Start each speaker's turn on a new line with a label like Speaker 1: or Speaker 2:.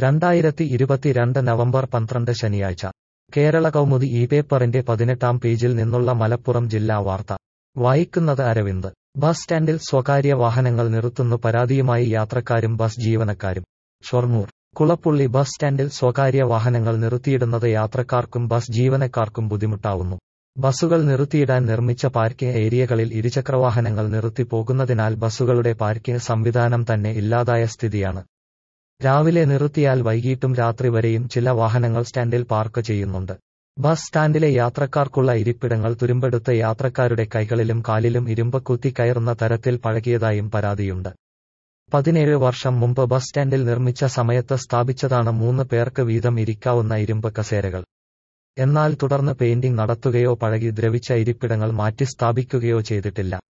Speaker 1: രണ്ടായിരത്തി ഇരുപത്തിരണ്ട് നവംബർ പന്ത്രണ്ട് ശനിയാഴ്ച കേരള കൗമുദി ഈ പേപ്പറിന്റെ പതിനെട്ടാം പേജിൽ നിന്നുള്ള മലപ്പുറം ജില്ലാ വാർത്ത വായിക്കുന്നത് അരവിന്ദ് ബസ് സ്റ്റാൻഡിൽ സ്വകാര്യ വാഹനങ്ങൾ നിർത്തുന്നു പരാതിയുമായി യാത്രക്കാരും ബസ് ജീവനക്കാരും ഷൊർണൂർ കുളപ്പുള്ളി ബസ് സ്റ്റാൻഡിൽ സ്വകാര്യ വാഹനങ്ങൾ നിർത്തിയിടുന്നത് യാത്രക്കാർക്കും ബസ് ജീവനക്കാർക്കും ബുദ്ധിമുട്ടാവുന്നു ബസ്സുകൾ നിർത്തിയിടാൻ നിർമ്മിച്ച പാർക്കിംഗ് ഏരിയകളിൽ ഇരുചക്രവാഹനങ്ങൾ നിർത്തി പോകുന്നതിനാൽ ബസ്സുകളുടെ പാർക്കിംഗ് സംവിധാനം തന്നെ ഇല്ലാതായ സ്ഥിതിയാണ് രാവിലെ നിർത്തിയാൽ വൈകിട്ടും രാത്രി വരെയും ചില വാഹനങ്ങൾ സ്റ്റാൻഡിൽ പാർക്ക് ചെയ്യുന്നുണ്ട് ബസ് സ്റ്റാൻഡിലെ യാത്രക്കാർക്കുള്ള ഇരിപ്പിടങ്ങൾ തുരുമ്പെടുത്ത യാത്രക്കാരുടെ കൈകളിലും കാലിലും ഇരുമ്പ് കുത്തി കയറുന്ന തരത്തിൽ പഴകിയതായും പരാതിയുണ്ട് പതിനേഴ് വർഷം മുമ്പ് ബസ് സ്റ്റാൻഡിൽ നിർമ്മിച്ച സമയത്ത് സ്ഥാപിച്ചതാണ് മൂന്ന് പേർക്ക് വീതം ഇരിക്കാവുന്ന ഇരുമ്പ് കസേരകൾ എന്നാൽ തുടർന്ന് പെയിന്റിംഗ് നടത്തുകയോ പഴകി ദ്രവിച്ച ഇരിപ്പിടങ്ങൾ മാറ്റി സ്ഥാപിക്കുകയോ ചെയ്തിട്ടില്ല